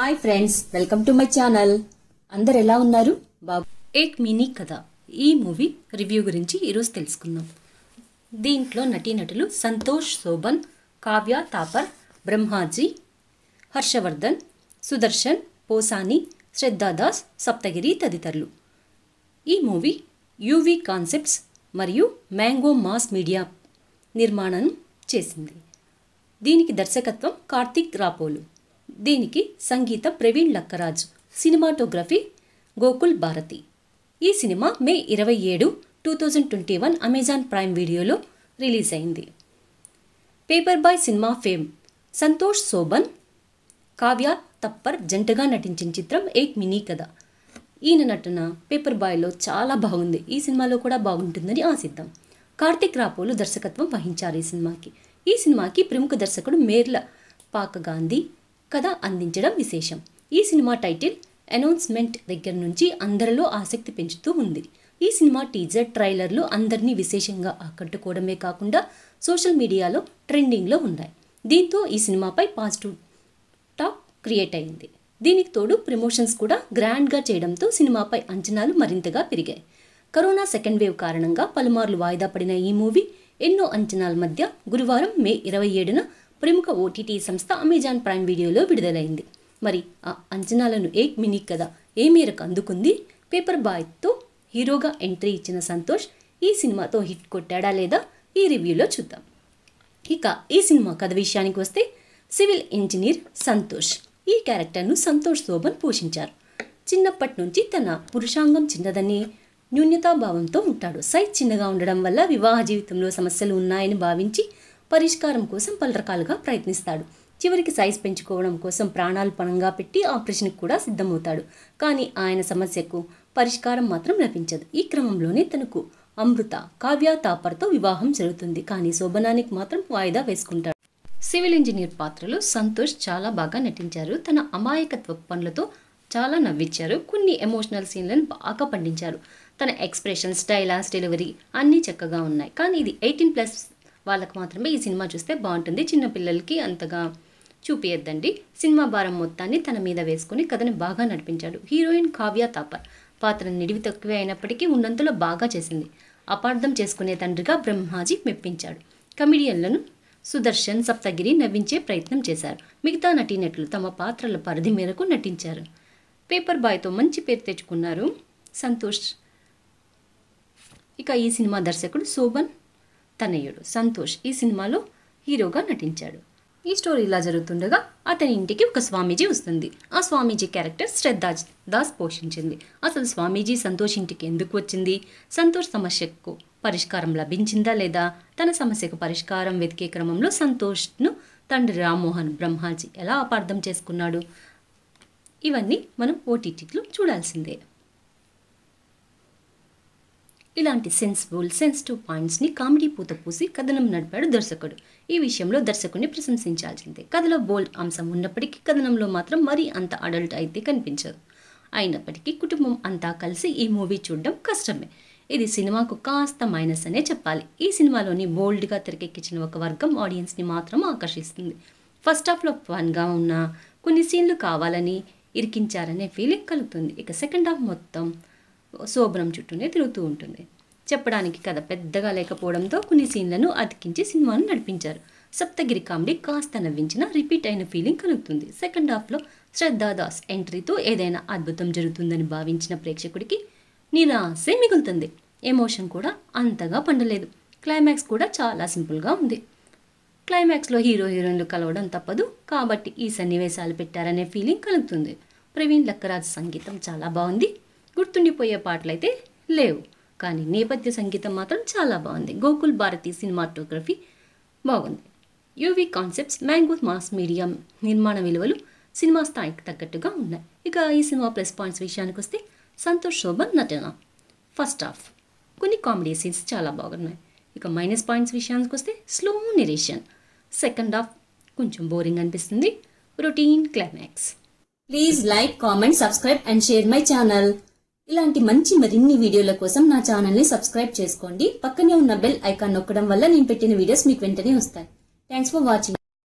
hi friends welcome to my channel అందరు ఎలా ఉన్నారు బాబు ఏక్ మినీ కథ ఈ మూవీ రివ్యూ గురించి ఈరోజు తెలుసుకుందాం దీంట్లో నటీనటులు సంతోష్ శోభన్ కావ్య తాపర్ బ్రహ్మాజీ హర్షవర్ధన్ సుదర్శన్ పోసాని శ్రద్ధాదాస్ సప్తగిరి తదితరులు ఈ మూవీ యూవి కాన్సెప్ట్స్ మరియు మ్యాంగో మాస్ మీడియా నిర్మాణం చేసింది దీనికి దర్శకత్వం కార్తీక్ రాపోలు దీనికి సంగీతం ప్రవీణ్ లక్కరాజ్ సినిమాటోగ్రఫీ గోకుల్ భారతి ఈ సినిమా మే ఇరవై ఏడు two thousand twenty one Amazon Prime వీడియోలో రిలీజ్ అయింది paper boy cinema fame Santosh Sobhan Kavya Thapar జంటగా నటించిన చిత్రం ఏక్ మినీ కథ ఈయన నటన పేపర్ బాయ్లో చాలా బాగుంది ఈ సినిమాలో కూడా బాగుంటుందని ఆశిద్దాం కార్తిక్ రాపోలు దర్శకత్వం వహించారు ఈ సినిమాకి ఈ సినిమాకి ప్రముఖ దర్శకుడు మేర్ల పాక గాంధీ కథ అందించడం విశేషం ఈ సినిమా టైటిల్ అనౌన్స్మెంట్ దగ్గర నుంచి అందరిలో ఆసక్తి పెంచుతూ ఉంది ఈ సినిమా టీజర్ ట్రైలర్లు అందరినీ విశేషంగా ఆకట్టుకోవడమే కాకుండా సోషల్ మీడియాలో ట్రెండింగ్లో ఉన్నాయి దీంతో ఈ సినిమాపై పాజిటివ్ టాక్ క్రియేట్ అయింది దీనికి తోడు ప్రమోషన్స్ కూడా గ్రాండ్గా చేయడంతో సినిమాపై అంచనాలు మరింతగా పెరిగాయి కరోనా సెకండ్ వేవ్ కారణంగా పలుమార్లు వాయిదా పడిన ఈ మూవీ ఎన్నో అంచనాల మధ్య గురువారం మే ఇరవై ఏడున ప్రముఖ ఓటీటీ సంస్థ అమెజాన్ ప్రైమ్ వీడియోలో విడుదలైంది మరి ఆ అంచనాలను ఏక్ మినీ కథ ఏ మేరకు అందుకుంది పేపర్ బాయ్తో హీరోగా ఎంట్రీ ఇచ్చిన సంతోష్ ఈ సినిమాతో హిట్ కొట్టాడా లేదా ఈ రివ్యూలో చూద్దాం ఇక ఈ సినిమా కథ విషయానికి వస్తే సివిల్ ఇంజనీర్ సంతోష్ ఈ క్యారెక్టర్ను సంతోష్ శోభన్ పోషించారు చిన్నప్పటి నుంచి తన పురుషాంగం చిన్నదని న్యూన్యతాభావంతో ఉంటాడు సైజ్ చిన్నగా ఉండడం వల్ల వివాహ జీవితంలో సమస్యలు ఉన్నాయని భావించి పరిష్కారం కోసం పలు రకాలుగా ప్రయత్నిస్తాడు చివరికి సైజ్ పెంచుకోవడం కోసం ప్రాణాలు పణంగా పెట్టి ఆపరేషన్కి కూడా సిద్ధమవుతాడు కానీ ఆయన సమస్యకు పరిష్కారం మాత్రం లభించదు ఈ క్రమంలోనే తనకు అమృత కావ్య తాపర్తో వివాహం జరుగుతుంది కానీ శోభనానికి మాత్రం వాయిదా వేసుకుంటాడు సివిల్ ఇంజనీర్ పాత్రలో సంతోష్ చాలా బాగా నటించారు తన అమాయకత్వ పనులతో చాలా నవ్వించారు కొన్ని ఎమోషనల్ సీన్లను బాగా పండించారు తన ఎక్స్ప్రెషన్స్ డైలాగ్స్ డెలివరీ అన్నీ చక్కగా ఉన్నాయి కానీ ఇది ఎయిటీన్ ప్లస్ వాళ్ళకి మాత్రమే ఈ సినిమా చూస్తే బాగుంటుంది చిన్నపిల్లలకి అంతగా చూపియద్దండి సినిమా భారం మొత్తాన్ని తన మీద వేసుకుని కథను బాగా నడిపించాడు హీరోయిన్ కావ్య తాపర్ పాత్ర నిడివి తక్కువే అయినప్పటికీ ఉన్నంతలో బాగా చేసింది అపార్థం చేసుకునే తండ్రిగా బ్రహ్మాజీ మెప్పించాడు కమిడియన్లను సుదర్శన్ సప్తగిరి నవ్వించే ప్రయత్నం చేశారు మిగతా నటీనటులు తమ పాత్రల పరిధి మేరకు నటించారు పేపర్ బాయ్తో మంచి పేరు తెచ్చుకున్నారు సంతోష్ ఇక ఈ సినిమా దర్శకుడు శోభన్ తనయుడు సంతోష్ ఈ సినిమాలో హీరోగా నటించాడు ఈ స్టోరీ ఇలా జరుగుతుండగా అతని ఇంటికి ఒక స్వామీజీ వస్తుంది ఆ స్వామీజీ క్యారెక్టర్ శ్రద్ధా దాస్ పోషించింది అసలు స్వామీజీ సంతోష్ ఇంటికి ఎందుకు వచ్చింది సంతోష్ సమస్యకు పరిష్కారం లభించిందా లేదా తన సమస్యకు పరిష్కారం వెతికే క్రమంలో సంతోష్ను తండ్రి రామ్మోహన్ బ్రహ్మాజీ ఎలా అపార్థం చేసుకున్నాడు ఇవన్నీ మనం ఓటీటీలో చూడాల్సిందే ఇలాంటి సెన్సిబుల్ సెన్సిటివ్ పాయింట్స్ని కామెడీ పూత పూసి కథనం నడిపాడు దర్శకుడు ఈ విషయంలో దర్శకుడిని ప్రశంసించాల్సిందే కథలో బోల్డ్ అంశం ఉన్నప్పటికీ కథనంలో మాత్రం మరీ అంత అడల్ట్ అయితే కనిపించదు అయినప్పటికీ కుటుంబం అంతా కలిసి ఈ మూవీ చూడడం కష్టమే ఇది సినిమాకు కాస్త మైనస్ అనే చెప్పాలి ఈ సినిమాలోని బోల్డ్గా తెరకెక్కించిన ఒక వర్గం ఆడియన్స్ని మాత్రం ఆకర్షిస్తుంది ఫస్ట్ హాఫ్లో ఫన్గా ఉన్న కొన్ని సీన్లు కావాలని ఇరికించారనే ఫీలింగ్ కలుగుతుంది ఇక సెకండ్ హాఫ్ మొత్తం శోభనం చుట్టూనే తిరుగుతూ ఉంటుంది చెప్పడానికి కథ పెద్దగా లేకపోవడంతో కొన్ని సీన్లను అతికించి సినిమాను నడిపించారు సప్తగిరి కామెడీ కాస్త నవ్వించిన రిపీట్ అయిన ఫీలింగ్ కలుగుతుంది సెకండ్ హాఫ్లో శ్రద్ధాదాస్ ఎంట్రీతో ఏదైనా అద్భుతం జరుగుతుందని భావించిన ప్రేక్షకుడికి నిరాశే మిగులుతుంది ఎమోషన్ కూడా అంతగా పండలేదు క్లైమాక్స్ కూడా చాలా సింపుల్గా ఉంది క్లైమాక్స్లో హీరో హీరోయిన్లు కలవడం తప్పదు కాబట్టి ఈ సన్నివేశాలు పెట్టారనే ఫీలింగ్ కలుగుతుంది ప్రవీణ్ లక్కరాజ్ సంగీతం చాలా బాగుంది గుర్తుండిపోయే పాటలైతే లేవు కానీ నేపథ్య సంగీతం మాత్రం చాలా బాగుంది గోకుల్ భారతి సినిమాటోగ్రఫీ బాగుంది UV Concepts Mango mass Media నిర్మాణ విలువలు సినిమా స్థాయికి తగ్గట్టుగా ఉన్నాయి ఇక ఈ సినిమా ప్లస్ పాయింట్స్ విషయానికి వస్తే సంతోష్ శోభన్ నటన ఫస్ట్ హాఫ్ కొన్ని కామెడీ సీన్స్ చాలా బాగున్నాయి ఇక మైనస్ పాయింట్స్ విషయానికి వస్తే స్లో నిరేషన్ సెకండ్ హాఫ్ కొంచెం బోరింగ్ అనిపిస్తుంది routine climax please like comment subscribe and share my channel ఇలాంటి మంచి మరిన్ని వీడియోల కోసం నా ఛానల్ని సబ్స్క్రైబ్ చేసుకోండి పక్కనే ఉన్న బెల్ ఐకాన్ నొక్కడం వల్ల నేను పెట్టిన వీడియోస్ మీకు వెంటనే వస్తాయి థ్యాంక్స్ ఫర్ వాచింగ్